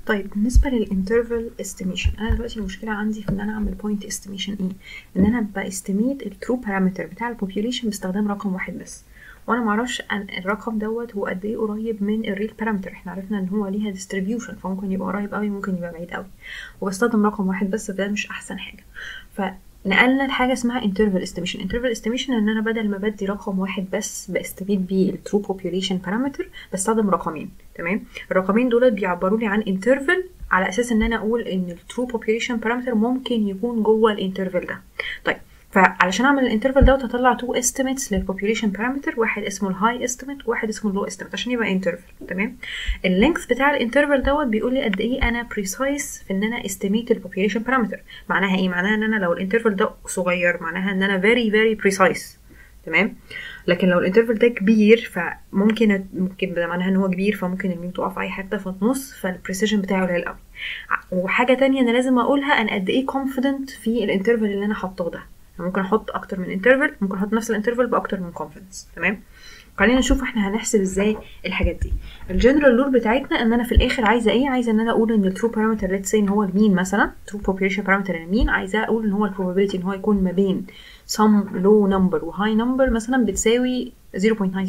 طيب بالنسبه للانترفال استيميشن انا دلوقتي المشكله عندي في ان انا اعمل بوينت استيميشن ايه ان انا باستيميت الترو بارامتر بتاع البوبيوليشن باستخدام رقم واحد بس وانا معرفش أن الرقم دوت هو قد ايه قريب من الريل بارامتر احنا عرفنا ان هو ليها ديستريبيوشن فممكن يبقى قريب قوي ممكن يبقى بعيد قوي وبستخدم رقم واحد بس فده مش احسن حاجه فنقلنا لحاجه اسمها interval estimation interval estimation ان انا بدل ما بدي رقم واحد بس باستفيد بيه الترو population parameter بستخدم رقمين تمام الرقمين دولت بيعبروا لي عن interval على اساس ان انا اقول ان الترو population parameter ممكن يكون جوه الانترفال ده طيب فعلشان اعمل الانترفال دوت هطلع تو estimates للبوبيوليشن بارامتر واحد اسمه الهاي استيميت وواحد اسمه اللو استيميت عشان يبقى انترفال تمام اللينث بتاع الانترفال دوت بيقول لي قد ايه انا بريسايز في ان انا استيميت البوبيوليشن بارامتر معناها ايه معناها ان انا لو الانترفال ده صغير معناها ان انا فيري فيري بريسايز تمام لكن لو الانترفال ده كبير فممكن ممكن ده معناها ان هو كبير فممكن الميم تقع في اي حته فتنص فالبريسيجن بتاعه قليل قوي وحاجه تانية انا لازم اقولها انا قد ايه كونفيدنت في الانترفال اللي انا حاطاه ده ممكن احط اكتر من انترفال ممكن احط نفس الانترفال باكتر من كونفيدنس تمام خلينا نشوف احنا هنحسب ازاي الحاجات دي الجنرال رول بتاعتنا ان انا في الاخر عايزه ايه عايزه ان انا اقول ان الترو بارامتر ليتس سي ان هو المين مثلا ترو population بارامتر المين عايزاه اقول ان هو البروبابيلتي ان هو يكون ما بين some low number و high number مثلا بتساوي 0.95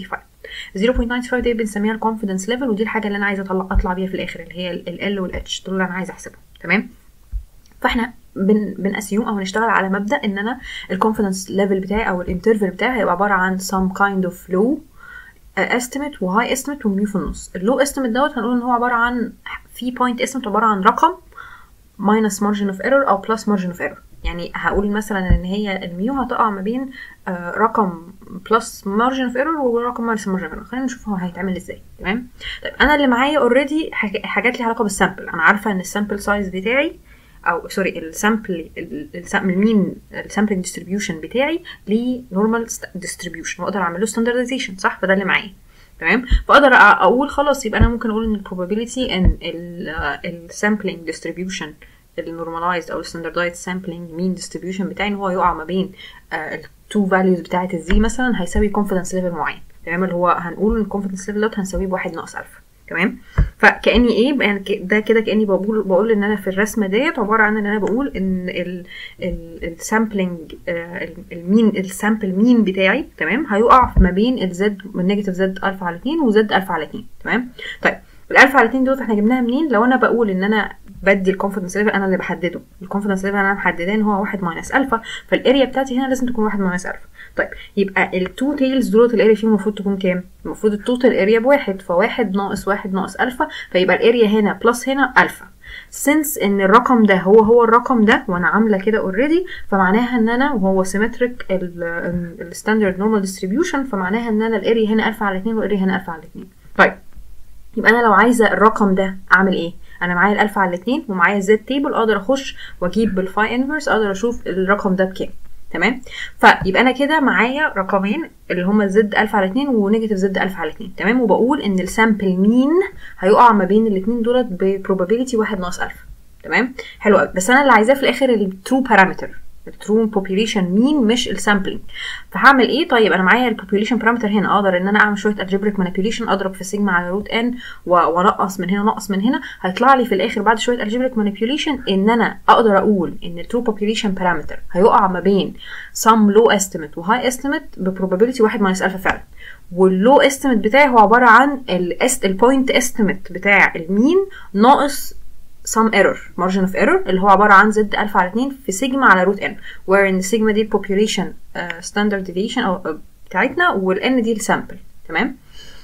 0.95 دي بنسميها الكونفيدنس ليفل ودي الحاجه اللي انا عايزه اطلع اطلع بيها في الاخر اللي هي ال L وال H دول اللي انا عايزه احسبهم تمام فاحنا بن بنأسيوم او نشتغل على مبدا ان انا الكونفيدنس ليفل بتاعي او الانترفال بتاعي هيبقى عباره عن some kind of low estimate وهاي estimate وميو في النص اللو estimate دوت هنقول ان هو عباره عن في point estimate عباره عن رقم minus margin of error او plus margin of error يعني هقول مثلا ان هي الميو هتقع ما بين آه رقم بلس مارجن اوف ايرور ورقم ماينس مارجن اوف ايرور خلينا نشوف هو هيتعمل ازاي تمام طيب انا اللي معايا اوريدي حاجات ليها علاقه بالسامبل انا عارفه ان السامبل سايز بتاعي او سوري السامبل المين السامبلنج ديستريبيوشن بتاعي ليه نورمال ديستريبيوشن واقدر اعمل له ستاندردايزيشن صح فده اللي معايا تمام فاقدر اقول خلاص يبقى انا ممكن اقول ان البروبابيلتي ان السامبلنج ديستريبيوشن النورماليزد او الستاندردايزد سامبلنج مين ديستريبيوشن بتاعي ان هو يقع ما بين التو فاليوز بتاعه الزي مثلا هيساوي كونفيدنس ليفل معين تمام اللي هو هنقول الكونفيدنس ليفل دوت هنساويه بواحد ناقص الفا تمام فكاني ايه يعني ده كده كاني بقول بقول ان انا في الرسمه ديت عباره عن ان انا بقول ان السامبلنج المين السامبل مين بتاعي تمام هيقع ما بين الزد من نيجاتيف زد الفا على 2 وزد الفا على 2 تمام طيب الالفا على 2 دول احنا جبناها منين لو انا بقول ان انا بدي الكونفدنس ليفل انا اللي بحدده الكونفدنس ليفل انا محدداه ان هو 1 ماينس الفا فالاريا بتاعتي هنا لازم تكون 1 ماينس الفا طيب يبقى التو تيلز دولت الاريا فيهم المفروض تكون كام المفروض التوتال اريا بواحد فواحد ناقص واحد ناقص الفا فيبقى الاريا هنا بلس هنا الفا سنس ان الرقم ده هو هو الرقم ده وانا عامله كده اوريدي فمعناها ان انا وهو سيمتريك الستاندرد نورمال ديستريبيوشن فمعناها ان انا الاريا هنا الفا على 2 والاريا هنا الفا على 2 طيب يبقى انا لو عايزه الرقم ده اعمل ايه انا معايا الالفا على الاثنين ومعايا الزد تيبل اقدر اخش واجيب بالفاي انفرس اقدر اشوف الرقم ده بكام تمام فيبقى انا كده معايا رقمين اللي هما زد الفا على 2 ونيجاتيف زد الفا على 2 تمام وبقول ان السامبل مين هيقع ما بين الاثنين دولت ببروبابيلتي 1 ناقص الفا تمام حلو قوي بس انا اللي عايزاه في الاخر الترو بارامتر الترو population مين مش السامبلينج فهعمل ايه طيب انا معايا البوبيوليشن بارامتر هنا اقدر ان انا اعمل شويه الجبريك مانيبيوليشن اضرب في سيجما على روت ان وانقص من هنا نقص من هنا هيطلع لي في الاخر بعد شويه الجبريك مانيبيوليشن ان انا اقدر اقول ان الترو population بارامتر هيقع ما بين some low estimate و high estimate ببروبابيلتي 1 ماينس الفا فعلا واللو استيميت بتاعي هو عباره عن البوينت استيميت بتاع المين ناقص some error margin of error اللي هو عبارة عن زد ألفا على 2 في سيجما على روت n where in سيجما دي population uh, standard deviation أو uh, بتاعتنا والn دي السامبل تمام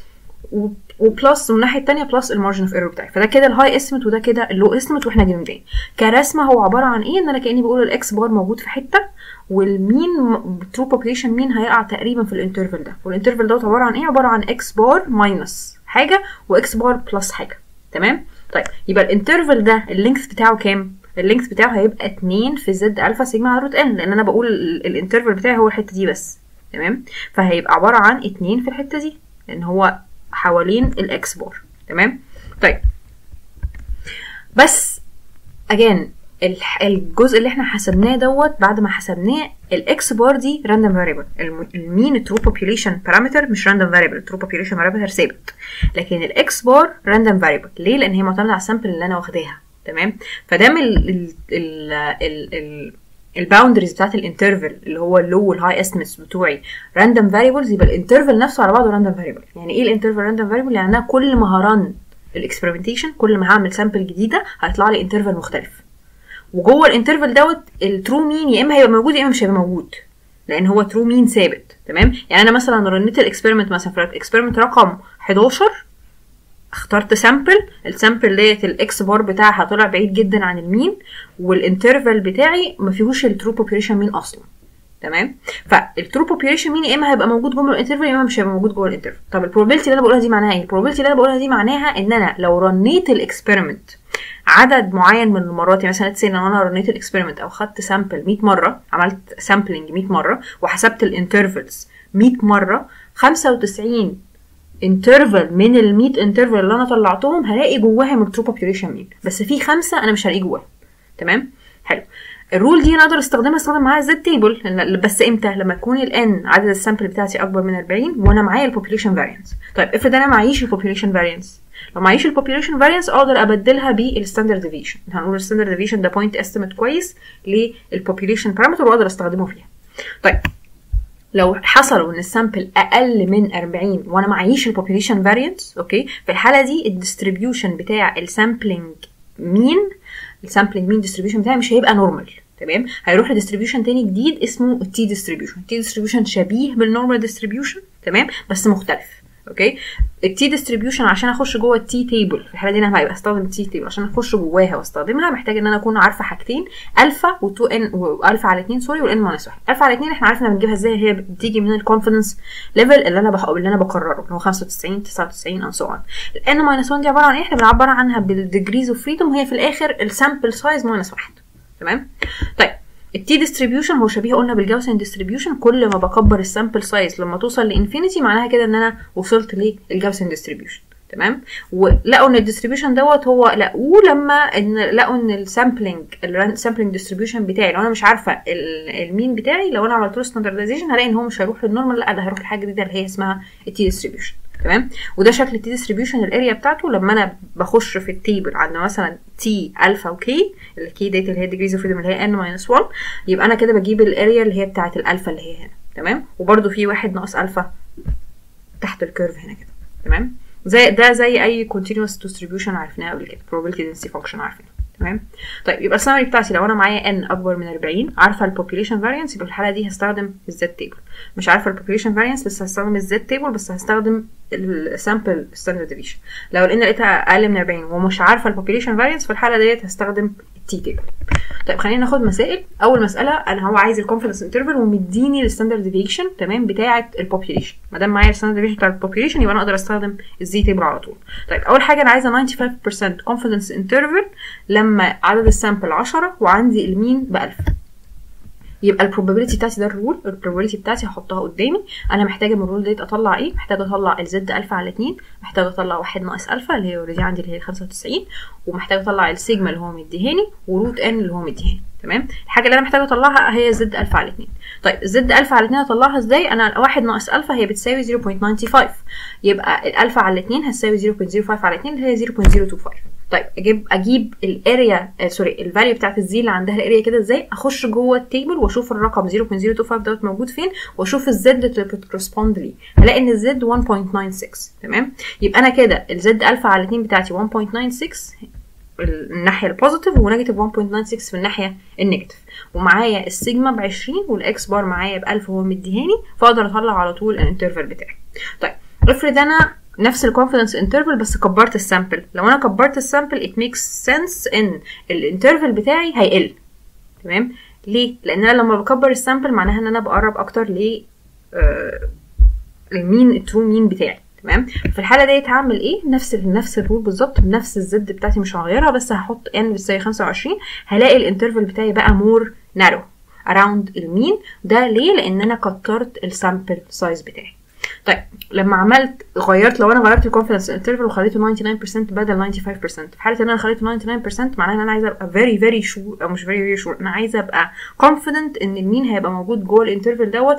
وبلس والناحية التانية بلس المارجن اوف ايرور بتاعي فده كده الهاي استيميت وده كده اللو استيميت واحنا جايبين كرسمة هو عبارة عن ايه ان انا كأني بقول الاكس بار موجود في حتة والمين ترو population مين هيقع تقريبا في الانترفال ده والانترفال دوت عبارة عن ايه عبارة عن اكس بار ماينس حاجة واكس بار بلس حاجة تمام طيب يبقى الانترفال ده اللينث بتاعه كام اللينث بتاعه هيبقى 2 في زد الفا سيجما على روت ان لان انا بقول الانترفال بتاعي هو الحته دي بس تمام فهيبقى عباره عن 2 في الحته دي لان هو حوالين الاكس بار تمام طيب بس اجان الح- الجزء اللي احنا حسبناه دوت بعد ما حسبناه الاكس بار دي راندوم فاريبل المين الترو بوبيوليشن بارامتر مش راندوم فاريبل الترو بوبيوليشن بارامتر ثابت لكن الاكس بار راندوم فاريبل ليه لان هي معتمده على السامبل اللي انا واخداها تمام فدام ال ال ال ال ال الباوندريز بتاعت الانترفل اللي هو اللو والهاي استيميتس بتوعي راندوم فاريبلز يبقى الانترفل نفسه على بعضه راندوم فاريبل يعني ايه الانترفل راندوم فاريبل يعني انا كل ما هرن الاكسبيرمنتيشن كل ما هعمل سامبل جديده هيطلع لي انترفل مختلف وجوه الانترفل دوت الترو مين يا اما هيبقى موجود يا اما مش هيبقى موجود لان هو ترو مين ثابت تمام يعني انا مثلا رنيت الاكسبيرمنت مثلا في الاكسبيرمنت رقم 11 اخترت سامبل السامبل ديت الاكس بار بتاعها طلع بعيد جدا عن المين والانترفال بتاعي ما فيهوش الترو بوبيوليشن مين اصلا تمام فالترو بوبيوليشن مين يا اما هيبقى موجود جوه الانترفال يا اما مش هيبقى موجود جوه الانترفال طب البروبابيلتي اللي انا بقولها دي معناها ايه البروبابيلتي اللي انا بقولها دي معناها ان انا لو رنيت الاكسبيرمنت عدد معين من المرات يعني مثلا let's say لو انا رنيت الاكسبيرمنت او خدت سامبل 100 مره عملت سامبلنج 100 مره وحسبت الانترفلز 100 مره 95 انترفال من ال 100 انترفال اللي انا طلعتهم هلاقي جواهم الترو بوبيوليشن مين بس في خمسه انا مش هلاقيه جواهم تمام حلو الرول دي انا اقدر استخدمها استخدم معاها الزد تيبل بس امتى لما يكون الان عدد السامبل بتاعتي اكبر من 40 وانا معايا البوبيوليشن فاريانس طيب افرض انا معيش البوبيوليشن فاريانس لو معيش البوبيوليشن فاريانس اقدر ابدلها بالستاندرد ديفيشن هنقول الستاندرد ديفيشن ده بوينت استيميت كويس للبوبيوليشن بارامتر واقدر استخدمه فيها طيب لو حصلوا ان السامبل اقل من 40 وانا معيش البوبيوليشن فاريانس اوكي في الحاله دي الديستريبيوشن بتاع السامبلنج مين السامبلنج مين ديستريبيوشن بتاعي مش هيبقى نورمال تمام هيروح لديستريبيوشن تاني جديد اسمه التي ديستريبيوشن التي ديستريبيوشن شبيه بالنورمال ديستريبيوشن تمام بس مختلف اوكي التي ديستريبيوشن عشان اخش جوه التي تيبل في الحاله دي انا هيبقى استخدم التي تيبل عشان اخش جواها واستخدمها محتاج ان انا اكون عارفه حاجتين الفا و2 ان والفا على 2 سوري والان ماينس 1 الفا على 2 احنا عرفنا بنجيبها ازاي هي بتيجي من الكونفدنس ليفل اللي انا بح... اللي انا بقرره اللي هو 95 99 and so on الان ماينس 1 دي عباره عن ايه احنا بنعبر عنها بالديجريز اوف فريدوم وهي في الاخر السامبل سايز ماينس 1 تمام طيب التي ديستريبيوشن هو شبيه قلنا بالجاوسن ديستريبيوشن كل ما بكبر السامبل سايز لما توصل لانفينيتي معناها كده ان انا وصلت للجاوسن ديستريبيوشن تمام ولقوا ان الديستريبيوشن دوت هو لقوه لما ان لقوا ان السامبلنج السامبلنج ديستريبيوشن بتاعي لو انا مش عارفه المين بتاعي لو انا عملت له ستاندردايزيشن هلاقي ان هو مش هيروح للنورمال لا ده هيروح لحاجه جديده اللي هي اسمها التي ديستريبيوشن تمام وده شكل التي ديستريبيوشن الاريا بتاعته لما انا بخش في التيبل عند مثلا تي الفا وكي الكي ديت اللي هي ديجريز اوف فريدم اللي هي ان ماينس 1 يبقى انا كده بجيب الاريا اللي هي بتاعه الالفا اللي هي هنا تمام وبرده في واحد ناقص الفا تحت الكيرف هنا كده تمام زي ده زي اي continuous distribution عرفناها قبل كده probability density function عارفينها تمام طيب يبقى السمري بتاعتي لو انا معايا n اكبر من 40 عارفه البوبيوليشن فاريانس يبقى في الحاله دي هستخدم الزد تيبل مش عارفه البوبيوليشن فاريانس بس هستخدم الزد تيبل بس هستخدم السامبل ستاندرد ديفيشن لو لقينا لقيتها اقل من 40 ومش عارفه البوبيوليشن فاريانس في الحاله ديت هستخدم التي تيبل طيب خلينا ناخد مسائل اول مساله انا هو عايز الكونفدنس انترفال ومديني الستاندرد ديفيشن تمام بتاعه البوبيوليشن ما دام معايا الستاندرد ديفيشن بتاع البوبيوليشن يبقى انا اقدر استخدم الزي تيبل على طول طيب اول حاجه انا عايزه 95% كونفدنس انترفال لما عدد السامبل 10 وعندي المين ب 1000 يبقى البروبابيلتي بتاعتي ده الرول البروبابيلتي بتاعتي هحطها قدامي انا محتاجه من الرول ديت اطلع ايه محتاجه اطلع الزد الفا على 2 محتاجه اطلع واحد ناقص الفا اللي هي اوريدي عندي اللي هي 95 ومحتاجه اطلع السيجما اللي هو مديهاني وروت ان اللي هو مديهاني تمام الحاجه اللي انا محتاجه اطلعها هي زد الفا على 2 طيب زد الفا على 2 اطلعها ازاي انا واحد ناقص الفا هي بتساوي 0.95 يبقى الالفا على 2 هتساوي 0.05 على 2 اللي هي 0.025 طيب اجيب اجيب الاريا آه سوري الفاليو بتاعت الزي اللي عندها الاريا كده ازاي اخش جوه التيبل واشوف الرقم 0.025 دوت موجود فين واشوف الزد اللي بتكورسبوند لي هلاقي ان الزد 1.96 تمام يبقى انا كده الزد الفا على 2 بتاعتي 1.96 الناحيه البوزيتيف ونيجاتيف 1.96 في الناحيه النيجاتيف ومعايا السيجما ب 20 والاكس بار معايا ب 1000 وهو مديهاني فاقدر اطلع على طول الانترفال بتاعي طيب افرض انا نفس الكونفدنس انترفال بس كبرت السامبل لو انا كبرت السامبل it makes sense ان الانترفال بتاعي هيقل تمام ليه لان انا لما بكبر السامبل معناها ان انا بقرب اكتر ل آه المين الترو مين بتاعي تمام في الحاله ديت هعمل ايه نفس نفس الرول بالظبط بنفس الزد بتاعتي مش هغيرها بس هحط ان بتساوي 25 هلاقي الانترفال بتاعي بقى مور نارو اراوند المين ده ليه لان انا كترت السامبل سايز بتاعي طيب لما عملت غيرت لو انا غيرت الكونفدنس انترفال وخليته 99% بدل 95% في حاله ان انا خليته 99% معناها ان انا عايزه ابقى very very sure او مش very very sure انا عايزه ابقى confident ان المين هيبقى موجود جوه الانترفال دوت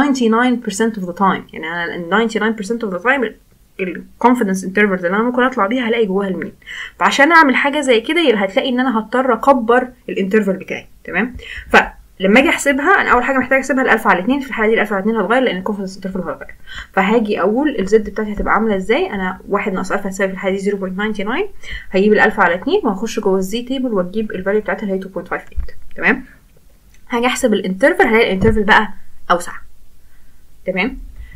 99% of the time يعني انا 99% of the time الكونفدنس انترفلز اللي انا ممكن اطلع بيها هلاقي جواها المين فعشان اعمل حاجه زي كده يبقى هتلاقي ان انا هضطر اكبر الانترفال بتاعي تمام فلما اجي احسبها انا اول حاجه محتاجه احسبها الالف على 2 في الحاله دي الالف على 2 هتغير لان الكونفدنس انترفال هيتغير فهاجي اقول الزد بتاعتي هتبقى عامله ازاي انا 1 ناقص الف هتساوي في الحاله دي 0.99 هجيب الالف على 2 وهخش جوه الزي تيبل واجيب الفاليو بتاعتها اللي هي 2.58 تمام هاجي احسب الانترفال هلاقي الانترفال بقى اوسع تمام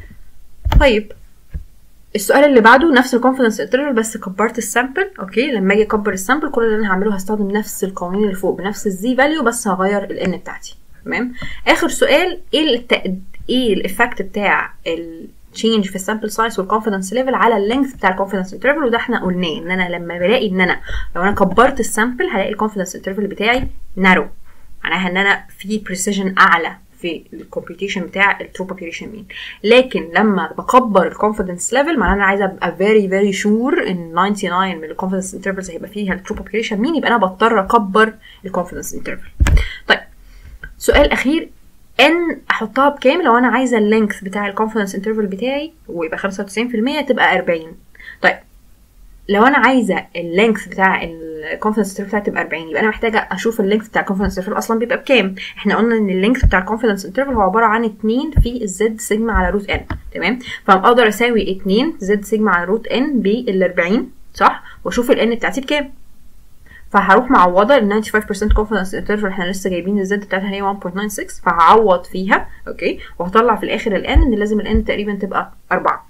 طيب السؤال اللي بعده نفس الكونفدنس انترفال بس كبرت السامبل اوكي لما اجي اكبر السامبل كل اللي انا هعمله هستخدم نفس القوانين اللي فوق بنفس الزي فاليو بس هغير الان بتاعتي تمام اخر سؤال ايه التق... ايه الايفكت بتاع ال change في السامبل سايز والكونفدنس ليفل على اللينث بتاع الكونفدنس انترفال وده احنا قلناه ان انا لما بلاقي ان انا لو انا كبرت السامبل هلاقي الكونفدنس انترفال بتاعي نارو معناها ان انا في بريسيجن اعلى في الكومبيتيشن بتاع الترو population مين لكن لما بكبر الكونفدنس ليفل معناها انا عايزه ابقى very very sure ان 99 من الكونفدنس انترفلز هيبقى فيها الترو population مين يبقى انا بضطر اكبر الكونفدنس انترفل طيب سؤال اخير ان احطها بكام لو انا عايزه اللينث بتاع الكونفدنس انترفل بتاعي ويبقى 95% تبقى 40 طيب لو انا عايزه اللينث بتاع الكونفدنس انترفل بتاعتي تبقى 40 يبقى انا محتاجه اشوف اللينث بتاع الكونفدنس انترفل اصلا بيبقى بكام احنا قلنا ان اللينث بتاع الكونفدنس انترفل هو عباره عن 2 في الزد سيجما على روت ان تمام فاقدر اساوي 2 زد سيجما على روت ان بال 40 صح واشوف الان بتاعتي بكام فهروح معوضه ال 95% confidence interval احنا لسه جايبين الزد بتاعتها هي 1.96 فهعوض فيها اوكي وهطلع في الاخر الان ان لازم الان تقريبا تبقى 4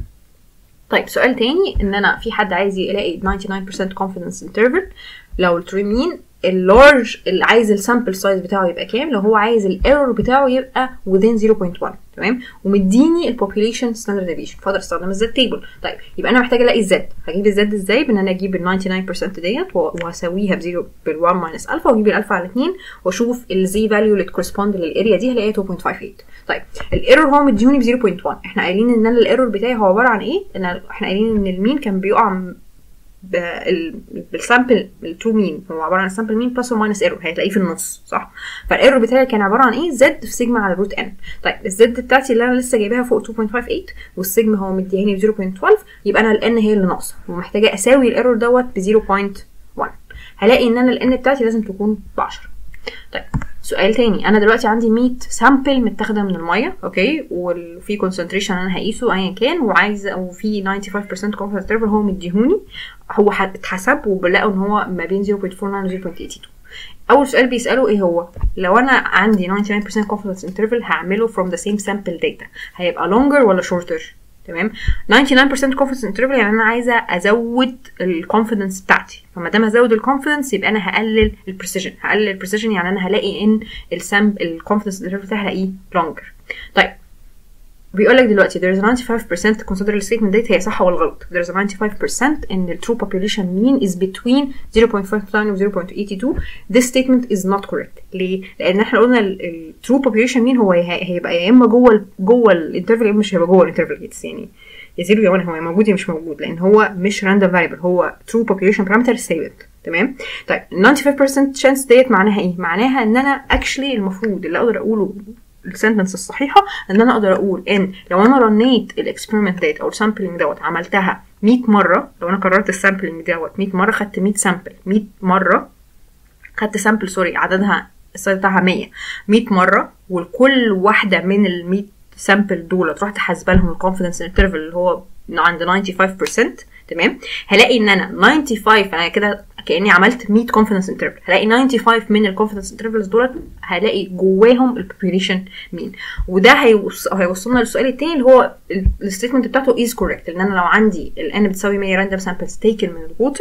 طيب سؤال تاني ان انا في حد عايز يلاقي 99% confidence interval لو التريمين اللارج اللي عايز السامبل سايز بتاعه يبقى كام لو هو عايز الايرور بتاعه يبقى within 0.1 تمام ومديني البوبوليشن ستاندرد ديفيشن فاقدر استخدم الزد تيبل طيب يبقى انا محتاجه الاقي الزد هجيب الزد ازاي بان انا اجيب ال 99% ديت وهساويها ب 0 بال 1 ماينس الفا واجيب الالفا على 2 واشوف الزي فاليو اللي تكورسبوند للاريا دي هلاقيها 2.58 طيب الايرور هو مديوني ب 0.1 احنا قايلين ان انا الايرور بتاعي هو عباره عن ايه ان احنا قايلين ان المين كان بيقع بالسامبل الترو مين هو عباره عن السامبل مين بلس وماينس ايرور هتلاقيه في النص صح فالايرور بتاعي كان عباره عن ايه زد في سيجما على روت ان طيب الزد بتاعتي اللي انا لسه جايباها فوق 2.58 والسيجما هو مدياني ب 0.12 يبقى انا الان هي اللي ناقصه ومحتاجه اساوي الايرور دوت ب 0.1 هلاقي ان انا الان بتاعتي لازم تكون ب 10 طيب سؤال تاني انا دلوقتي عندي 100 سامبل متاخده من الميه اوكي وفي كونسنتريشن انا هقيسه ايا كان وعايزه وفي 95% كونفدنس انترفال هو مديهوني هو اتحسب وبلاقوا ان هو ما بين 0.49 و 0.82 اول سؤال بيساله ايه هو لو انا عندي 99% confidence interval هعمله from the same sample data هيبقى longer ولا shorter تمام 99% confidence interval يعني انا عايزه ازود الكونفدنس بتاعتي فما دام هزود الكونفدنس يبقى انا هقلل البريسيجن هقلل البريسيجن يعني انا هلاقي ان السام الكونفدنس interval بتاعي هلاقيه longer طيب بيقول لك دلوقتي there is 95% consider الستيتمنت ديت هي صح ولا غلط there is 95% ان the true population mean is between 0.59 و 0.82 this statement is not correct ليه؟ لان احنا قلنا ال true population mean هو هيبقى يا اما جوه جوه الانترفال يا اما مش هيبقى جوه الانترفال يعني يا زيرو يا 1 هو موجود يا مش موجود لان هو مش random variable هو true population parameter ثابت تمام طيب 95% chance ديت معناها ايه معناها ان انا actually المفروض اللي اقدر اقوله السنتنس الصحيحه ان انا اقدر اقول ان لو انا رنيت الاكسبيرمنت ديت او السامبلنج دوت عملتها 100 مره لو انا كررت السامبلنج دوت 100 مره خدت 100 سامبل 100 مره خدت سامبل سوري عددها السايز بتاعها 100 100 مره وكل واحده من ال 100 سامبل دول رحت حاسبه لهم الكونفدنس انترفال اللي هو عند 95% تمام هلاقي ان انا 95 انا كده كاني عملت 100 confidence interval هلاقي 95 من الكونفدنس انترفلز دولت هلاقي جواهم البوبيوليشن مين وده هيوص... هيوصلنا للسؤال التاني اللي هو الستيتمنت بتاعته از كوريكت لان انا لو عندي الان بتساوي 100 راندوم سامبلز تيكن من الووتر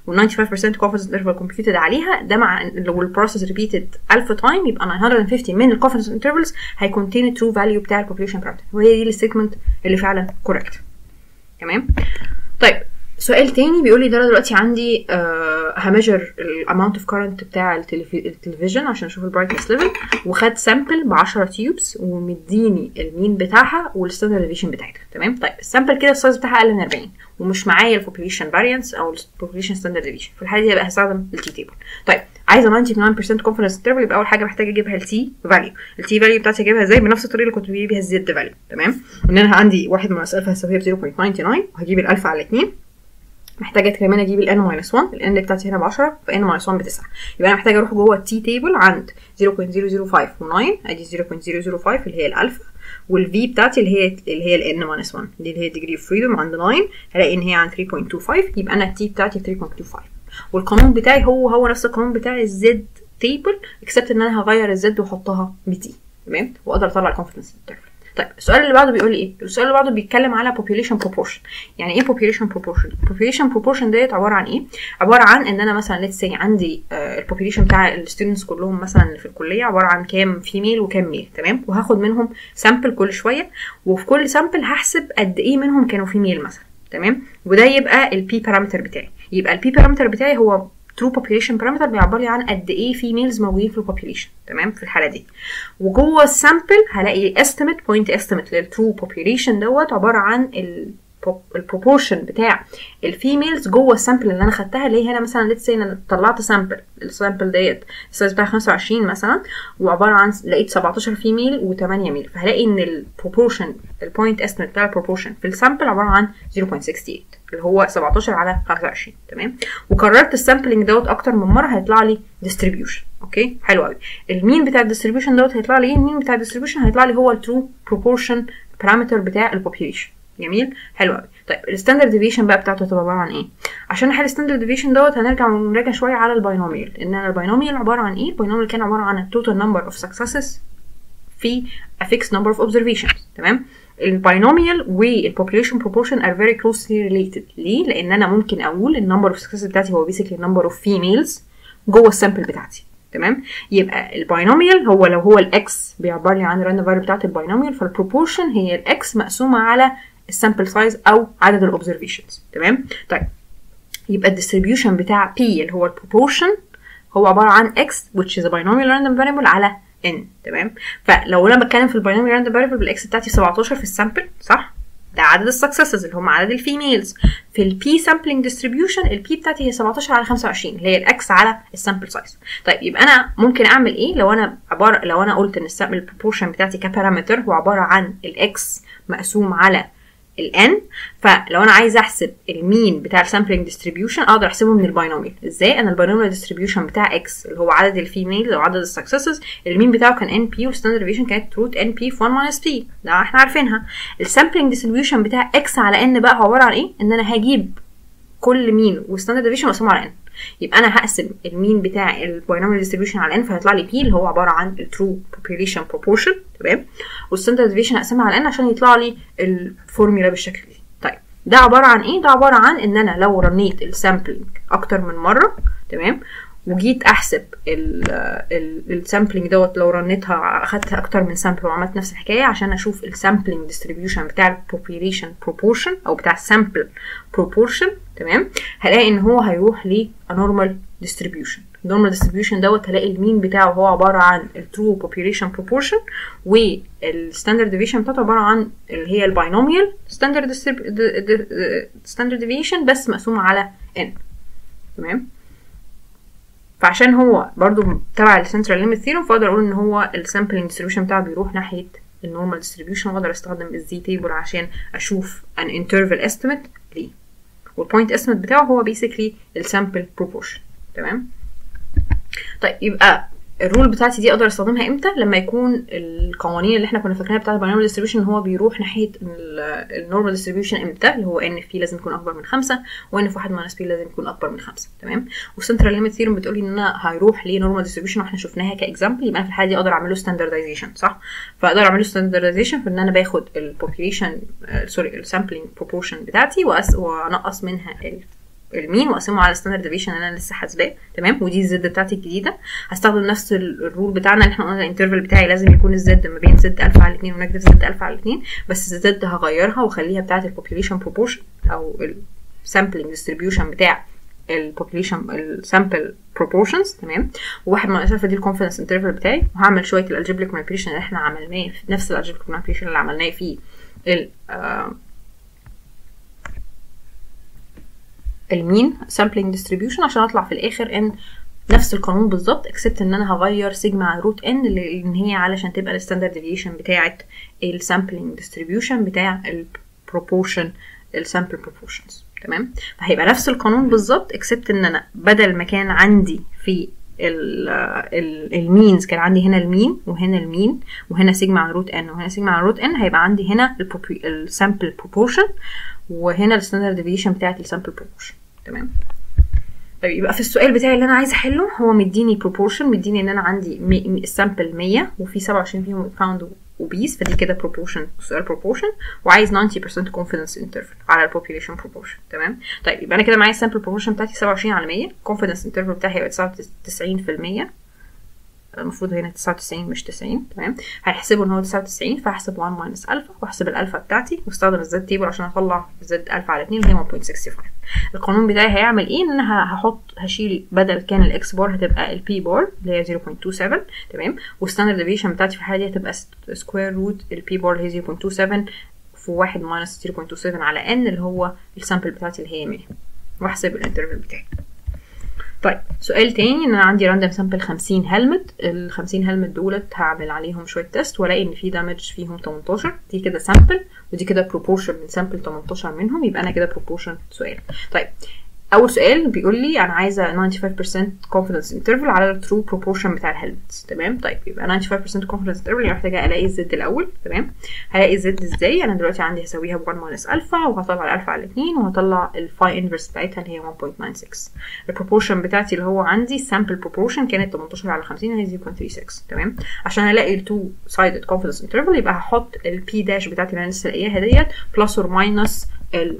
و95% confidence interval computed عليها ده مع لو البروسيس ريبيتد 1000 تايم يبقى 950 من الكونفدنس انترفلز هيكونتين الترو فاليو بتاع البوبيوليشن بارامتر وهي دي الستيتمنت اللي فعلا كوريكت تمام طيب سؤال تاني بيقول لي ده أنا دلوقتي عندي هميجر الاماونت اوف كارنت بتاع التلفزيون عشان اشوف البرايتنس ليفل وخد سامبل ب 10 تيوبس ومديني المين بتاعها والستاندرد ديفيشن بتاعتها تمام طيب السامبل كده السايز بتاعها اقل من 40 ومش معايا البوبوليشن فاريانس او البوبوليشن ستاندرد ديفيشن في الحاله دي هبقى هستخدم التي تيبل طيب عايزه 99% كونفدنس انترفال يبقى اول حاجه محتاجه اجيبها التي فاليو التي فاليو بتاعتي اجيبها ازاي بنفس الطريقه اللي كنت بجيب بيها الزد فاليو تمام ان انا عندي واحد ناقص الفا هساويها ب 0.99 وهجيب الالفا على 2 محتاجه كمان اجيب الان ماينس 1 الان بتاعتي هنا ب 10 فان ماينس 1 ب 9 يبقى انا محتاجه اروح جوه التي تيبل عند 0.005 و9 ادي 0.005 اللي هي الالفا والفي بتاعتي اللي هي اللي هي الان ماينس 1 دي اللي هي ديجري اوف فريدوم عند 9 هلاقي ان هي عند 3.25 يبقى انا التي بتاعتي 3.25 والقانون بتاعي هو هو نفس القانون بتاع الزد تيبل اكسبت ان انا هغير الزد واحطها بتي تمام واقدر اطلع الكونفدنس انترفال طيب السؤال اللي بعده بيقول لي ايه السؤال اللي بعده بيتكلم على population proportion يعني ايه population proportion population proportion ديت عباره عن ايه عباره عن ان انا مثلا let's say عندي آه البوبيليشن بتاع الستودنتس كلهم مثلا اللي في الكليه عباره عن كام فيميل وكام ميل تمام وهاخد منهم سامبل كل شويه وفي كل سامبل هحسب قد ايه منهم كانوا فيميل مثلا تمام وده يبقى البي بارامتر بتاعي يبقى البي بارامتر بتاعي هو true population parameter بيعبر لي عن قد ايه females موجودين في البوبيليشن تمام في الحاله دي وجوه السامبل هلاقي estimate point estimate للtrue population دوت عباره عن ال البروبورشن بتاع الفيميلز جوه السامبل اللي انا خدتها اللي هي هنا مثلا ليتس انا طلعت سامبل السامبل ديت السايز بتاعها 25 مثلا وعباره عن لقيت 17 فيميل و8 ميل فهلاقي ان البروبورشن البوينت استيميت بتاع البروبورشن في السامبل عباره عن 0.68 اللي هو 17 على 25 تمام وكررت السامبلنج دوت اكتر من مره هيطلع لي ديستريبيوشن اوكي حلو قوي المين بتاع الديستريبيوشن دوت هيطلع لي ايه المين بتاع الديستريبيوشن هيطلع لي هو الترو بروبورشن بارامتر بتاع البوبيوليشن جميل حلو قوي طيب الستاندرد ديفيشن بقى بتاعته هتبقى عباره عن ايه عشان نحل الستاندرد ديفيشن دوت هنرجع ونراجع شويه على الباينوميال ان الباينوميال عباره عن ايه الباينوميال كان عباره عن التوتال نمبر اوف سكسسز في a fixed number of observations تمام الباينوميال والبوبوليشن بروبورشن are very closely related ليه لان انا ممكن اقول النمبر اوف سكسس بتاعتي هو basically number of females جوه السامبل بتاعتي تمام يبقى الباينوميال هو لو هو الاكس بيعبر لي عن الراندوم فاليو بتاعت الباينوميال فالبروبورشن هي الاكس مقسومه على السامبل سايز او عدد الاوبزرفيشنز تمام طيب يبقى الديستريبيوشن بتاع P اللي هو البروبورشن هو عباره عن x which is a binomial random variable على n تمام فلو انا بتكلم في الباينوميال راندوم فاريبل بالاكس بتاعتي 17 في السامبل صح ده عدد السكسسز اللي هم عدد الفيميلز في البي سامبلنج ديستريبيوشن البي بتاعتي هي 17 على 25 اللي هي الاكس على السامبل سايز طيب يبقى انا ممكن اعمل ايه لو انا عباره لو انا قلت ان السامبل بروبورشن بتاعتي كبارامتر هو عباره عن الاكس مقسوم على الان فلو انا عايزه احسب المين بتاع السامبلنج ديستريبيوشن اقدر احسبه من الباينوميال ازاي انا الباينوميال ديستريبيوشن بتاع اكس اللي هو عدد الفيميل او عدد السكسسز المين بتاعه كان ان بي والستاندرد ديفيشن كانت روت ان بي في 1 ماينس بي ده احنا عارفينها السامبلنج ديستريبيوشن بتاع اكس على ان بقى عباره عن ايه ان انا هجيب كل مين والستاندرد ديفيشن مقسوم على ان يبقى انا هقسم المين بتاع الباينوميال ديستريبيوشن على ان فهيطلع لي بي اللي هو عباره عن الترو population proportion تمام والستاندرد ديفيشن اقسمها على ان عشان يطلع لي الفورمولا بالشكل ده طيب ده عباره عن ايه ده عباره عن ان انا لو رنيت السامبلنج اكتر من مره تمام وجيت احسب السامبلنج دوت لو رنيتها اخدت اكتر من سامبل وعملت نفس الحكايه عشان اشوف السامبلنج ديستريبيوشن بتاع البوبيوليشن بروبورشن او بتاع السامبل بروبورشن تمام هلاقي ان هو هيروح ل normal distribution النورمال ديستريبيوشن دوت هلاقي المين بتاعه هو عباره عن الترو population proportion والستاندرد ديفيشن بتاعته عباره عن اللي هي الباينوميال ستاندرد ستاندرد ديفيشن بس مقسومه على n تمام فعشان هو برضو تبع السنترال ليميت ثيرم فاقدر اقول ان هو السامبلنج ديستريبيوشن بتاعه بيروح ناحيه النورمال ديستريبيوشن واقدر استخدم الزي تيبل عشان اشوف ان انترفال استيميت ليه والبوينت استيميت بتاعه هو بيسكلي السامبل بروبورشن تمام طيب يبقى الرول بتاعتي دي اقدر استخدمها امتى لما يكون القوانين اللي احنا كنا فاكرينها بتاعت الباينوميال ديستريبيوشن هو بيروح ناحيه النورمال ديستريبيوشن امتى اللي هو ان في لازم يكون اكبر من خمسة وان في واحد ماينس بي لازم يكون اكبر من خمسة تمام والسنترال ليميت ثيرم بتقولي ان انا هيروح لنورمال ديستريبيوشن واحنا شفناها كاكزامبل يبقى انا في الحاله دي اقدر اعمل له ستاندردايزيشن صح فاقدر اعمل له ستاندردايزيشن في ان انا باخد البوبيوليشن سوري السامبلنج بروبورشن بتاعتي وانقص منها المين واقسمه على الستاندرد ديفيشن اللي انا لسه حاسباه تمام ودي الزد بتاعتي الجديده هستخدم نفس الرول بتاعنا اللي احنا قلنا الانترفال بتاعي لازم يكون الزد ما بين زد الفا على 2 ونيجاتيف زد الفا على 2 بس الزد هغيرها واخليها بتاعه البوبيوليشن بروبورشن او sampling distribution بتاع البوبوليشن السامبل بروبورشنز تمام وواحد من الفا دي الكونفدنس انترفال بتاعي وهعمل شويه الالجبريك مانيبيوليشن اللي احنا عملناه في نفس الالجبريك مانيبيوليشن اللي عملناه في ال المين سامبلينج ديستريبيوشن عشان اطلع في الاخر ان نفس القانون بالظبط اكسبت ان انا هغير سيجما على روت ان لان هي علشان تبقى الستاندرد ديفيشن بتاعه السامبلينج ديستريبيوشن بتاع البروبورشن السامبل بروبورشنز تمام فهيبقى نفس القانون بالظبط اكسبت ان انا بدل ما كان عندي في المينز كان عندي هنا المين وهنا المين وهنا سيجما على روت ان وهنا سيجما على روت ان هيبقى عندي هنا السامبل بروبورشن وهنا الستاندرد ديفيشن بتاعت السامبل بروبورشن تمام طيب يبقى في السؤال بتاعي اللي انا عايزه احله هو مديني بروبورشن مديني ان انا عندي السامبل 100 وفي 27 فيهم فاوند وبيس فدي كده بروبورشن سؤال بروبورشن وعايز 90% confidence interval على البوبوليشن بروبورشن تمام طيب يبقى انا كده معايا السامبل بروبورشن بتاعتي 27 على 100 confidence interval بتاعي هيبقى 99% المفروض هنا 99 مش 90 تمام هيحسبه ان هو 99 فهحسب 1 ماينس الفا واحسب الالفا بتاعتي واستخدم الزد تيبل عشان اطلع زد الفا على 2 اللي هي 1.65 القانون بتاعي هيعمل ايه ان انا هحط هشيل بدل كان الاكس بار هتبقى البي بار اللي هي 0.27 تمام والستاندرد ديفيشن بتاعتي في الحاله دي هتبقى سكوير روت البي بار اللي هي 0.27 في 1 ماينس 0.27 على ان اللي هو السامبل بتاعتي اللي هي 100 واحسب الانترفال بتاعي طيب سؤال تاني ان انا عندي راندوم سامبل 50 هلمت ال 50 هلمت دولت هعمل عليهم شويه تيست والاقي ان في دامج فيهم 18 دي كده سامبل ودي كده بروبورشن من سامبل 18 منهم يبقى انا كده بروبورشن سؤال طيب اول سؤال بيقول لي انا عايزه 95% confidence interval على الترو بروبورشن بتاع الهلمتس تمام طيب يبقى 95% confidence interval يعني محتاجه الاقي الزد الاول تمام هلاقي الزد ازاي انا دلوقتي عندي هسويها ب 1 ماينس الفا وهطلع الالفا على 2 وهطلع الفاي انفرس بتاعتها اللي هي 1.96 البروبورشن بتاعتي اللي هو عندي sample proportion كانت 18 على 50 هي 0.36 تمام عشان الاقي التو سايدد confidence interval يبقى هحط البي داش بتاعتي اللي انا لسه لاقياها ديت بلس اور ماينس ال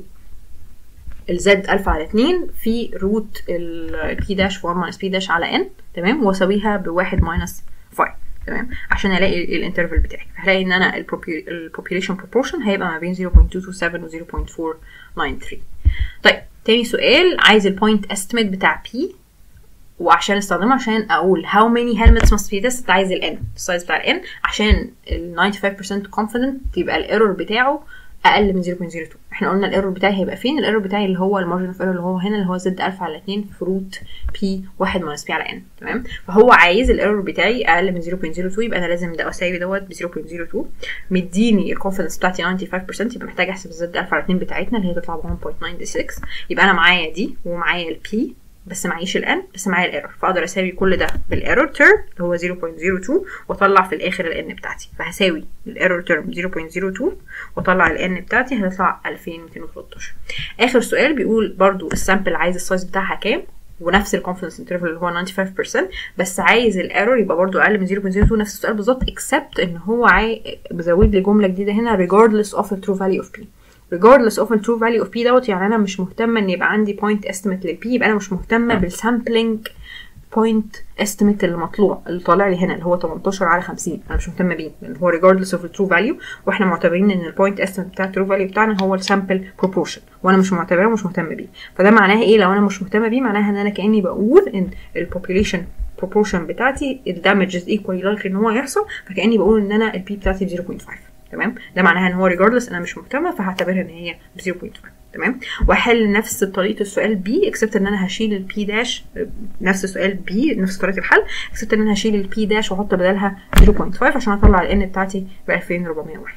الزد الفا على 2 في روت البي داش 1 ماينس بي داش على ان تمام واساويها بواحد ماينس 5 تمام عشان الاقي الانترفال بتاعي فهلاقي ان انا البوبوليشن بروبورشن هيبقى ما بين 0.227 و 0.493 طيب تاني سؤال عايز البوينت استيميت بتاع بي وعشان استخدمه عشان اقول how many helmets must be tested عايز ال n السايز بتاع ال n عشان ال 95% confident يبقى الايرور بتاعه اقل من 0.02 احنا قلنا الايرور بتاعي هيبقى فين الايرور بتاعي اللي هو المارجن اوف ايرور اللي هو هنا اللي هو زد الفا على 2 في روت بي 1 ماينس بي على ان تمام فهو عايز الايرور بتاعي اقل من 0.02 يبقى انا لازم ده اساوي دوت ب 0.02 مديني الكونفدنس بتاعتي 95% يبقى محتاج احسب الزد الفا على 2 بتاعتنا اللي هي تطلع ب 1.96 يبقى انا معايا دي ومعايا البي بس معيش الان بس معايا الايرور فاقدر اساوي كل ده بالايرور تيرم اللي هو 0.02 واطلع في الاخر الان بتاعتي فهساوي الايرور تيرم 0.02 واطلع الان بتاعتي هتطلع 2213 اخر سؤال بيقول برضو السامبل عايز السايز بتاعها كام ونفس الكونفدنس انترفال اللي هو 95% بس عايز الايرور يبقى برضو اقل من 0.02 نفس السؤال بالظبط اكسبت ان هو عاي... بزود لي جمله جديده هنا regardless of the true value of p regardless of the true value of p دوت يعني انا مش مهتمه ان يبقى عندي point estimate لل p يبقى انا مش مهتمه بالسامبلينج point estimate اللي مطلوع اللي طالع لي هنا اللي هو 18 على 50 انا مش مهتمه بيه لان هو regardless of the true value واحنا معتبرين ان البوينت estimate بتاع الترو value بتاعنا هو السامبل proportion وانا مش معتبره ومش مهتمه بيه فده معناها ايه لو انا مش مهتمه بيه معناها ان انا كاني بقول ان البوبوليشن proportion بتاعتي الدامج از ايكوالي لايكلي ان هو يحصل فكاني بقول ان انا البي بتاعتي ب 0.5 تمام ده معناها ان هو regardless انا مش مهتمه فهعتبرها ان هي ب 0.5 تمام واحل نفس طريقه السؤال بي اكسبت ان انا هشيل البي داش نفس السؤال بي نفس طريقه الحل اكسبت ان انا هشيل البي داش واحط بدلها 0.5 عشان اطلع الان بتاعتي ب 2401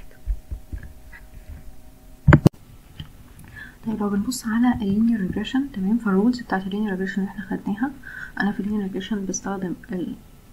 طيب لو بنبص على اللينير ريجريشن تمام فالرولز بتاعت اللينير ريجريشن اللي احنا خدناها انا في اللينير ريجريشن بستخدم ال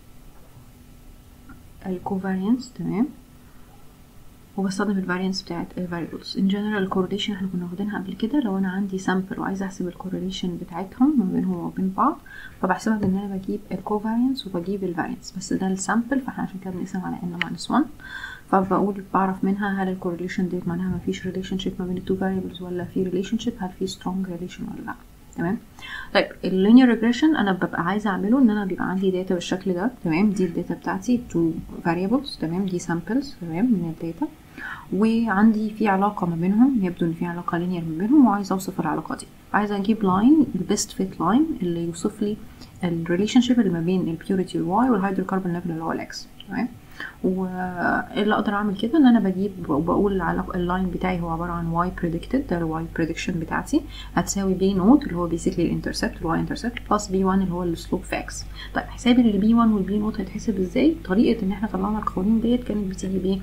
الكوفاريانس تمام وبستخدم الفاريانس بتاعت الفاريبلز ان جنرال الكورليشن احنا كنا واخدينها قبل كده لو انا عندي سامبل وعايزه احسب الكورليشن بتاعتهم ما بينهم وما بين بعض فبحسبها بان انا بجيب الكوفاريانس وبجيب الفاريانس بس ده السامبل فاحنا عشان كده بنقسم على ان ماينس 1 فبقول بعرف منها هل الكورليشن ديت معناها ما فيش ريليشن شيب ما بين التو فاريبلز ولا في ريليشن شيب هل في سترونج ريليشن ولا لا تمام طيب اللينير ريجريشن انا ببقى عايزه اعمله ان انا بيبقى عندي داتا بالشكل ده تمام دي الداتا بتاعتي تو فاريبلز تمام دي سامبلز تمام من الداتا وعندي في علاقة ما بينهم يبدو ان في علاقة لينير ما بينهم وعايزة اوصف العلاقة دي عايزه اجيب لاين البيست فيت لاين اللي يوصف لي الريليشن شيب اللي ما بين البيوريتي الواي والهيدروكربون ليفل اللي هو الاكس تمام واللي اقدر اعمل كده ان انا بجيب وبقول على اللاين بتاعي هو عباره عن واي بريدكتد ده الواي بريدكشن بتاعتي هتساوي بي نوت اللي هو بيسكلي الانترسبت الواي انترسبت بلس بي 1 اللي هو السلوب فاكس طيب حسابي للبي 1 والبي نوت هيتحسب ازاي طريقه ان احنا طلعنا القوانين ديت كانت بتيجي بايه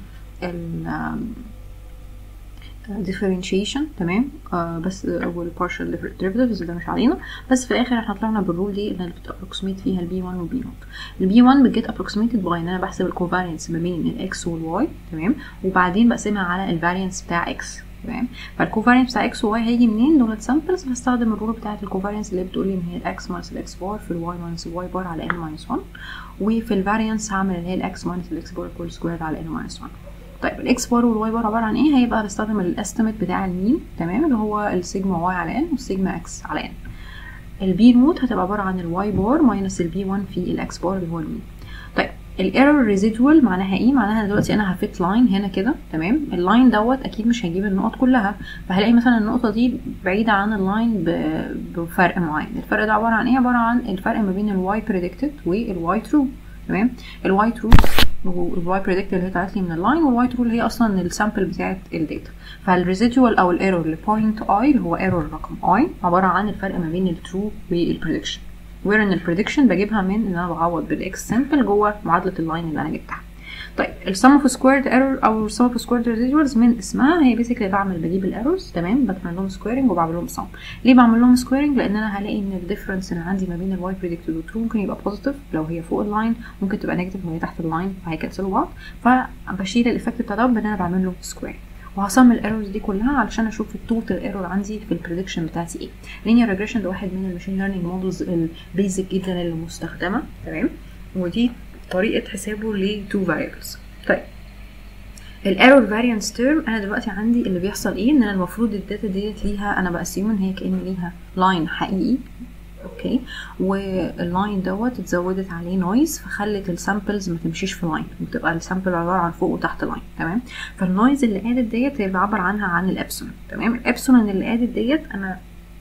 differentiation تمام آه بس اول partial derivatives ده مش علينا بس في الاخر احنا طلعنا بالرول دي اللي بتابروكسيميت فيها البي 1 والبي نوت البي 1 بتجيت ابروكسيميتد باي ان انا بحسب الكوفارينس ما بين الاكس والواي تمام وبعدين بقسمها على الفارينس بتاع اكس تمام فالكوفارينس بتاع اكس وواي هيجي منين دول سامبلز هستخدم الرول بتاعه الكوفارينس اللي بتقول لي ان هي الاكس ماينس الاكس بار في الواي ماينس الواي بار على ان ماينس 1 وفي الفارينس هعمل اللي هي الاكس ماينس الاكس بار كل سكوير على ان ماينس 1 طيب الاكس بار والواي بار عباره عن ايه هيبقى بستخدم الاستيميت بتاع المين تمام اللي هو السيجما واي على ان والسيجما اكس على ان البي نوت هتبقى عباره عن الواي بار ماينس البي 1 في الاكس بار اللي هو المين طيب الايرور ريزيدوال معناها ايه معناها دلوقتي انا هفيت لاين هنا كده تمام اللاين دوت اكيد مش هيجيب النقط كلها فهلاقي مثلا النقطه دي بعيده عن اللاين بفرق معين الفرق ده عباره عن ايه عباره عن الفرق ما بين الواي بريدكتد والواي ترو تمام الواي ترو والواي بريدكت اللي هي طلعت لي من اللاين والواي ترو اللي هي اصلا السامبل بتاعت الداتا فالريزيدوال او الايرور لبوينت اي اللي هو ايرور رقم اي عباره عن الفرق ما بين الترو والبريدكشن وير ان البريدكشن بجيبها من ان انا بعوض بالاكس سامبل جوه معادله اللاين اللي انا جبتها طيب السم اوف سكويرد ايرور او السم اوف سكويرد ريزيدوالز من اسمها هي بيسكلي بعمل بجيب الايرورز تمام بعمل لهم سكويرنج وبعمل لهم سم ليه بعمل لهم سكويرنج لان انا هلاقي ان الديفرنس اللي عندي ما بين الواي بريدكتد والترو ممكن يبقى بوزيتيف لو هي فوق اللاين ممكن تبقى نيجاتيف لو هي تحت اللاين فهيكنسلوا بعض فبشيل الايفكت بتاع ده بان انا بعمل له سكوير وهصم الايرورز دي كلها علشان اشوف التوتال ايرور عندي في البريدكشن بتاعتي ايه لينير ريجريشن ده واحد من الماشين ليرنينج مودلز البيزك جدا اللي مستخدمه تمام ودي طريقه حسابه ل two variables طيب الايرور فاريانس تيرم انا دلوقتي عندي اللي بيحصل ايه ان انا المفروض الداتا ديت ليها انا بقسم ان هي كان ليها لاين حقيقي اوكي واللاين دوت اتزودت عليه نويز فخلت السامبلز ما تمشيش في لاين وتبقى السامبل عباره عن فوق وتحت لاين تمام فالنويز اللي ادت ديت هي بعبر عنها عن الابسولون تمام الابسولون اللي ادت ديت انا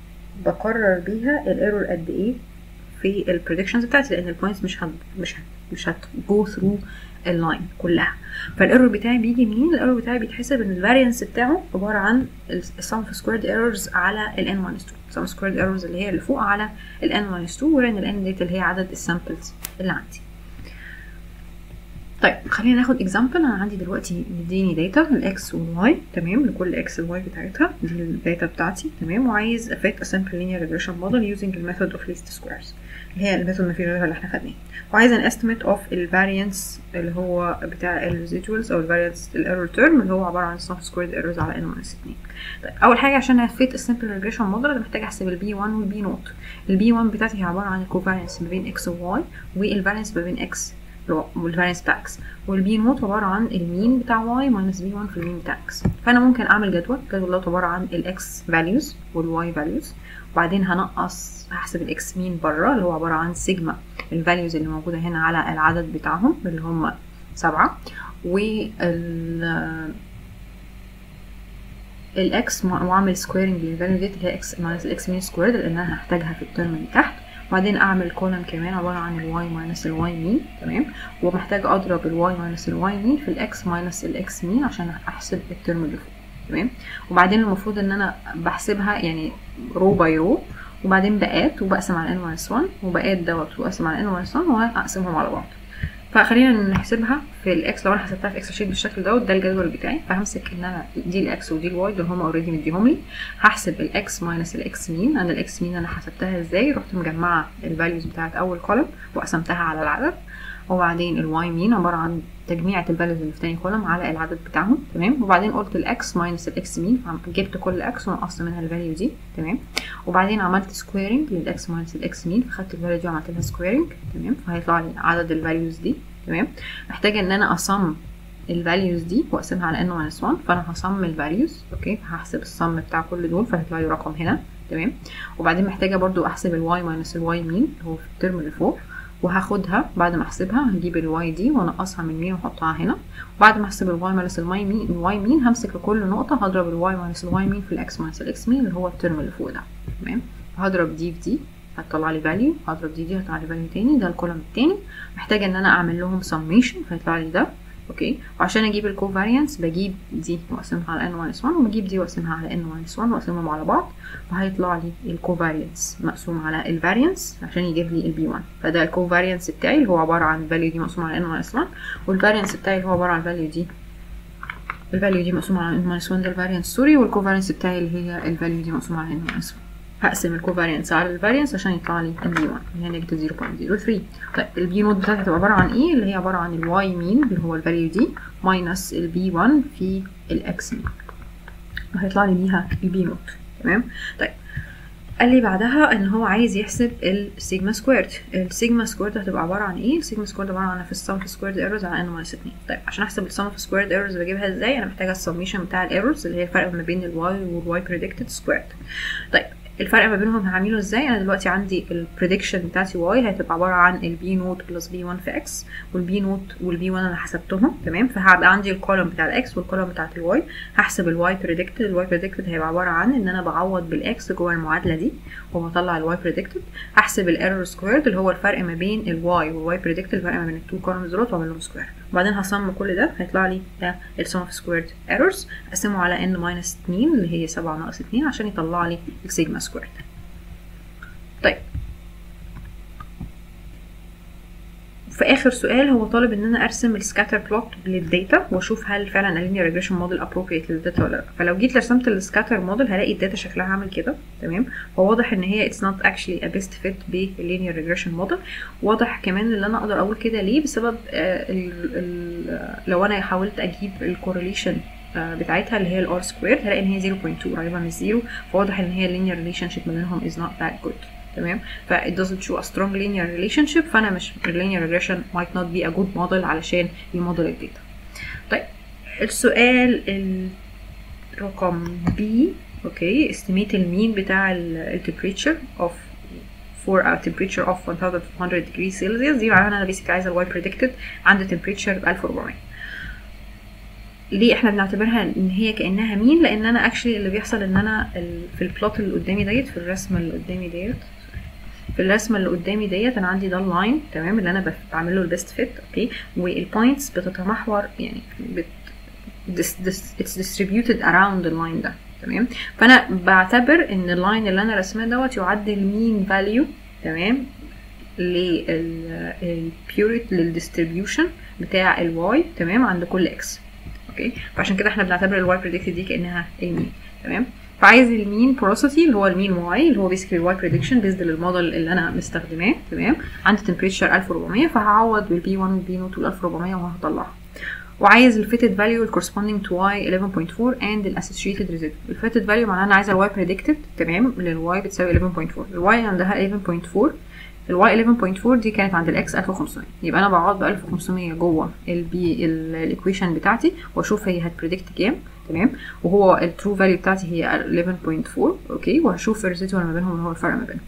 بقرر بيها الايرور قد ايه في البريدكشنز بتاعتي لان البوينتس مش هت مش هت مش هتجو ثرو اللاين كلها فالايرور بتاعي بيجي منين الايرور بتاعي بيتحسب ان الفاريانس بتاعه عباره عن السم اوف سكويرد ايرورز على الان ماينس 2 سم سكويرد ايرورز اللي هي اللي فوق على الان ماينس 2 وان الان ديت اللي هي عدد السامبلز اللي عندي طيب خلينا ناخد اكزامبل انا عندي دلوقتي مديني داتا الاكس والواي تمام لكل اكس الواي بتاعتها دي الداتا بتاعتي تمام وعايز افيت a simple linear regression model using the method of least squares اللي هي الميثود ما فيش غيرها اللي احنا خدناها وعايز ان estimate of الفاريانس اللي هو بتاع الريزيدوالز او الفاريانس الايرور تيرم اللي هو عباره عن sum squared errors على n minus 2 طيب اول حاجه عشان افيت السمبل ريجريشن موديل انا محتاج احسب البي 1 والبي نوت البي 1 بتاعتي هي عباره عن الكوفاريانس ما بين اكس وواي والفاريانس ما بين اكس والفاريانس بتاع اكس والبي نوت عباره عن المين بتاع واي ماينس بي 1 في المين بتاع اكس فانا ممكن اعمل جدول الجدول دوت عباره عن الاكس فاليوز والواي فاليوز وبعدين هنقص هحسب الاكس مين بره اللي هو عباره عن سيجما الفاليوز اللي موجوده هنا على العدد بتاعهم اللي هم سبعة وال الاكس واعمل سكويرنج للفاليو ديت اللي هي اكس ماينس الاكس مين سكويرد لان انا هحتاجها في الترم اللي تحت وبعدين اعمل كولم كمان عباره عن الواي ماينس الواي مين تمام ومحتاج اضرب الواي ماينس الواي مين في الاكس ماينس الاكس مين عشان احسب الترم اللي فوق تمام وبعدين المفروض ان انا بحسبها يعني رو باي رو وبعدين بقات وبقسم على ان ماينس 1 وبقات دوت واقسم على ان ماينس 1 واقسمهم على بعض فخلينا نحسبها في الاكس لو انا حسبتها في اكس شيت بالشكل دوت ده الجدول بتاعي فهمسك ان انا دي الاكس ودي الواي اللي هم اوريدي مديهم لي هحسب الاكس ماينس الاكس مين انا الاكس مين انا حسبتها ازاي رحت مجمعه الفاليوز بتاعت اول كولم وقسمتها على العدد وبعدين الواي مين عباره عن تجميعة الفاليوز اللي في تاني كولم على العدد بتاعهم تمام وبعدين قلت الاكس ماينس الاكس مين جبت كل اكس ونقصت منها الفاليو دي تمام وبعدين عملت سكويرنج للاكس ماينس الاكس مين فخدت الفاليو دي وعملت لها سكويرنج تمام فهيطلع لي عدد الفاليوز دي تمام محتاجه ان انا اصم الفاليوز دي واقسمها على ان ماينس 1 فانا هصم الفاليوز اوكي هحسب الصم بتاع كل دول فهيطلع لي رقم هنا تمام وبعدين محتاجه برضو احسب الواي ماينس الواي مين اللي هو في الترم اللي فوق وهاخدها بعد ما احسبها هجيب الواي دي وانقصها من مين واحطها هنا وبعد ما احسب الواي ماينس الواي مين الواي مين همسك لكل نقطه هضرب الواي ماينس الواي مين في الاكس ماينس الاكس مين اللي هو الترم اللي فوق ده تمام هضرب دي في دي هتطلع لي فاليو هضرب دي دي هتطلع لي فاليو تاني ده الكولوم التاني محتاجه ان انا اعمل لهم سميشن فيطلع لي ده اوكي وعشان اجيب الكوفاريانس بجيب دي واقسمها على n minus 1 وبجيب دي واقسمها على n minus 1 واقسمهم على بعض وهيطلع لي الكوفاريانس مقسوم على الفاريانس عشان يجيب لي البي 1 فده الكوفاريانس بتاعي اللي هو عباره عن الفاليو دي مقسوم على n minus 1 والفاريانس بتاعي اللي هو عباره عن الفاليو دي الفاليو دي مقسومة على n minus 1 ده الفاريانس سوري والكوفاريانس بتاعي اللي هي الفاليو دي مقسومة على n minus 1 هقسم الكوفاريانس على الفاريانس عشان يطلع لي البي 1 اللي هي نيجاتيف 0.03 طيب البي نوت بتاعتي هتبقى عبارة عن ايه اللي هي عبارة عن الواي مين اللي هو الفاليو دي ماينس البي 1 في الاكس مين وهيطلع لي بيها البي نوت تمام طيب قال لي بعدها ان هو عايز يحسب السيجما سكويرد السيجما سكويرد هتبقى عباره عن ايه السيجما سكويرد عباره عن في السم في سكويرد ايرورز على ان ماينس 2 طيب عشان احسب السم في سكويرد ايرورز بجيبها ازاي انا محتاجه السميشن بتاع الايرورز اللي هي الفرق ما بين الواي والواي بريدكتد سكويرد طيب الفرق ما بينهم هعمله ازاي انا دلوقتي عندي البريدكشن بتاعتي واي هتبقى عباره عن البي نوت بلس بي 1 في اكس والبي نوت والبي 1 انا حسبتهم تمام فهبقى عندي الكولوم بتاع الاكس والكولوم بتاعت الواي هحسب الواي بريدكتد الواي بريدكتد هيبقى عباره عن ان انا بعوض بالاكس جوه المعادله دي وبطلع الواي بريدكتد هحسب الايرور سكويرد اللي هو الفرق ما بين الواي والواي بريدكتد الفرق ما بين التو كولومز دول واعمل لهم سكوير وبعدين هصم كل ده هيطلع لي ده السم اوف سكويرد ايرورز اقسمه على n ماينس 2 اللي هي 7 ناقص 2 عشان يطلع لي السيجما سكويرد طيب في اخر سؤال هو طالب ان انا ارسم السكاتر بلوت للداتا واشوف هل فعلا اللينير ريجريشن موديل ابروبريت للداتا ولا لا فلو جيت رسمت السكاتر موديل هلاقي الداتا شكلها عامل كده تمام فواضح ان هي اتس نوت اكشلي ا بيست فيت باللينير ريجريشن موديل واضح كمان ان انا اقدر اقول كده ليه بسبب آه ال ال لو انا حاولت اجيب الكورليشن بتاعتها اللي هي الار سكوير هلاقي ان هي 0.2 قريبه من الزيرو فواضح ان هي اللينير ريليشن شيب ما بينهم از نوت ذات جود تمام ف it doesn't show a strong linear relationship فانا مش linear regression might not be a good model علشان يموديل الداتا طيب السؤال الرقم B اوكي estimate المين بتاع ال temperature of for a temperature of 1400 degrees Celsius دي معناها انا بيسك عايزه الواي predicted عند temperature 1400 ليه احنا بنعتبرها ان هي كانها مين لان انا اكشلي اللي بيحصل ان انا في البلوت اللي قدامي ديت في الرسمه اللي قدامي ديت في الرسمه اللي قدامي ديت انا عندي ده اللاين تمام اللي انا بعمل له البيست فيت اوكي والبوينتس بتتمحور يعني بت اتس distributed around اللاين ده تمام فانا بعتبر ان اللاين اللي انا رسماه دوت يعدي المين فاليو تمام للبيوريت للديستريبيوشن بتاع الواي تمام عند كل اكس اوكي فعشان كده احنا بنعتبر الواي بريدكتد دي كانها المين تمام فعايز المين بروسيتي اللي هو المين واي اللي هو بيسكلي الواي بريدكشن بيزد للموديل اللي انا مستخدماه تمام عند تمبريتشر 1400 فهعوض بالبي 1 والبي نوت وال 1400 وهطلعها وعايز الفيتد فاليو الكورسبوندينج تو واي 11.4 اند الاسوشيتد ريزيدو الفيتد فاليو معناها انا عايزه الواي بريدكتد تمام للواي بتساوي 11.4 الواي عندها 11.4 الواي 11.4 دي كانت عند الاكس 1500 يبقى انا بقعد ب 1500 جوه البي الايكويشن بتاعتي واشوف هي هتبريدكت كام تمام وهو الترو فاليو بتاعتي هي 11.4 اوكي وهشوف الريزيدوال ما بينهم اللي هو الفرق ما بينهم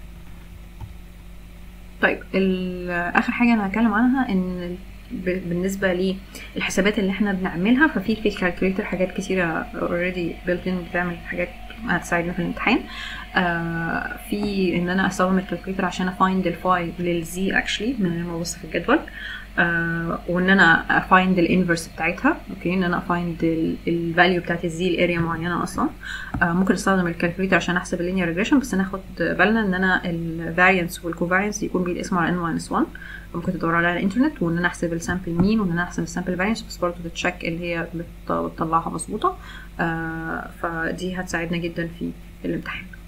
طيب اخر حاجه انا هتكلم عنها ان بالنسبه للحسابات اللي احنا بنعملها ففي في الكالكوليتر حاجات كتيره اوريدي بيلت ان بتعمل حاجات هتساعدنا في الامتحان آه في ان انا استخدم الكالكوليتر عشان افايند الفاي للزي اكشلي من غير ما ابص في الجدول آه وان انا افايند الانفرس بتاعتها اوكي ان انا افايند الفاليو بتاعت الزي الاريا معينه اصلا آه ممكن استخدم الكالكوليتر عشان احسب اللينير ريجريشن بس ناخد بالنا ان انا الفاريانس والكوفاريانس يكون بيتقسموا على ان ماينس 1 ممكن تدور عليها على الانترنت وان انا احسب السامبل مين وان انا احسب السامبل فاريانس بس برضه تتشيك اللي هي بتطلعها مظبوطه آه فدي هتساعدنا جدا في الامتحان